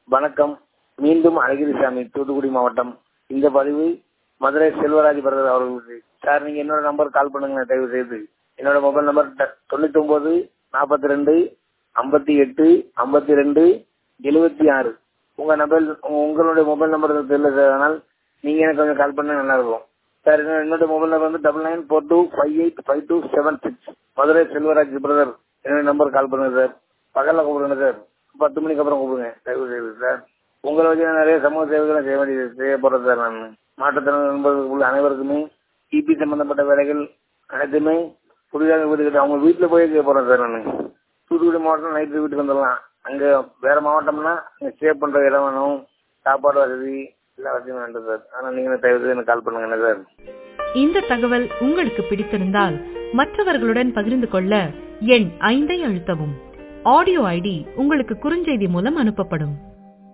வணக்கம் மீண்டும் அழகிரிசாமி தூத்துக்குடி மாவட்டம் இந்த பதிவு மதுரை செல்வராஜ் பிரதர் அவர்களுக்கு சார் நீங்க என்னோட நம்பர் கால் பண்ணுங்க தயவு செய்து என்னோட மொபைல் நம்பர் தொண்ணூத்தி ஒன்பது நாற்பத்தி ரெண்டு ஐம்பத்தி எட்டு ஐம்பத்தி ரெண்டு எழுபத்தி ஆறு உங்க மொபைல் உங்களுடைய மொபைல் நம்பர் தெரியல சார் அதனால் நீங்க எனக்கு கொஞ்சம் கால் பண்ண நல்லா இருக்கும் சார் என்னோட மொபைல் நம்பர் வந்து double nine four two five eight five two seven six Madurai Selvaraj brother என்னோட நம்பர் கால் பண்ணுங்க சார் பகல்ல கூப்பிடுங்க சார் பத்து மணிக்கு அப்புறம் கூப்பிடுங்க தயவு செய்து சார் உங்களை வச்சு நான் நிறைய சமூக சேவைகளை செய்ய வேண்டியது செய்ய போறேன் சார் நான் மாற்றுத்திறன் நண்பர்களுக்குள்ள அனைவருக்குமே இபி சம்பந்தப்பட்ட வேலைகள் அனைத்துமே புதிதாக வீடு கட்டி அவங்க வீட்டுல போய் செய்ய போறேன் சார் நான் தூத்துக்குடி மாவட்டம் நைட்டு வீட்டுக்கு வந்துடலாம் அங்க வேற மாவட்டம்னா அங்க ஸ்டே பண்ற இடம் வேணும் சாப்பாடு வசதி எல்லா வசதியும் வேண்டும் சார் ஆனா நீங்க தயவு செய்து எனக்கு கால் பண்ணுங்க என்ன சார் இந்த தகவல் உங்களுக்கு பிடித்திருந்தால் மற்றவர்களுடன் பகிர்ந்து கொள்ள எண் ஐந்தை அழுத்தவும் ஆடியோ ஐடி உங்களுக்கு குறுஞ்செய்தி மூலம் அனுப்பப்படும்